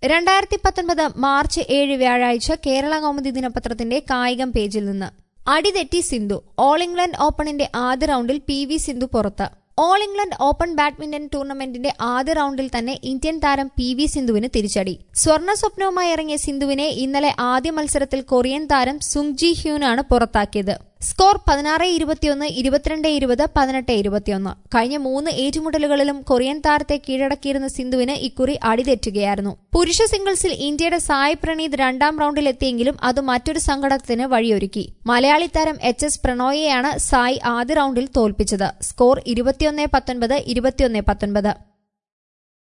രണ്ടായിരത്തി പത്തൊൻപത് മാർച്ച് ഏഴ് വ്യാഴാഴ്ച കേരള കൗമുദി ദിനപത്രത്തിന്റെ കായികം പേജിൽ നിന്ന് അടിതെറ്റി സിന്ധു ഓൾ ഇംഗ്ലണ്ട് ഓപ്പണിന്റെ ആദ്യ റൌണ്ടിൽ പി വി സിന്ധു പുറത്ത് ഓൾ ഇംഗ്ലണ്ട് ഓപ്പൺ ബാഡ്മിന്റൺ ടൂർണമെന്റിന്റെ ആദ്യ റൌണ്ടിൽ തന്നെ ഇന്ത്യൻ താരം പി വി സിന്ധുവിന് തിരിച്ചടി സ്വർണ്ണ സ്വപ്നവുമായി ഇറങ്ങിയ സിന്ധുവിനെ ഇന്നലെ ആദ്യ മത്സരത്തിൽ കൊറിയൻ താരം സുങ് ജി ഹ്യൂനാണ് പുറത്താക്കിയത് സ്കോർ പതിനാറ് ഇരുപത്തിയൊന്ന് ഇരുപത്തിരണ്ട് ഇരുപത് പതിനെട്ട് ഇരുപത്തിയൊന്ന് കഴിഞ്ഞ മൂന്ന് ഏറ്റുമുട്ടലുകളിലും കൊറിയൻ താരത്തെ കീഴടക്കിയിരുന്ന സിന്ധുവിന് ഇക്കുറി അടിതെറ്റുകയായിരുന്നു പുരുഷ സിംഗിൾസിൽ ഇന്ത്യയുടെ സായ് പ്രണീത് രണ്ടാം റൌണ്ടിലെത്തിയെങ്കിലും അത് മറ്റൊരു സങ്കടത്തിന് വഴിയൊരുക്കി മലയാളി താരം എച്ച് എസ് പ്രണോയെയാണ് സായ് ആദ്യ റൌണ്ടിൽ തോൽപ്പിച്ചത് സ്കോർ ഇരുപത്തിയൊന്ന് പത്തൊൻപത് ഇരുപത്തിയൊന്ന് പത്തൊൻപത്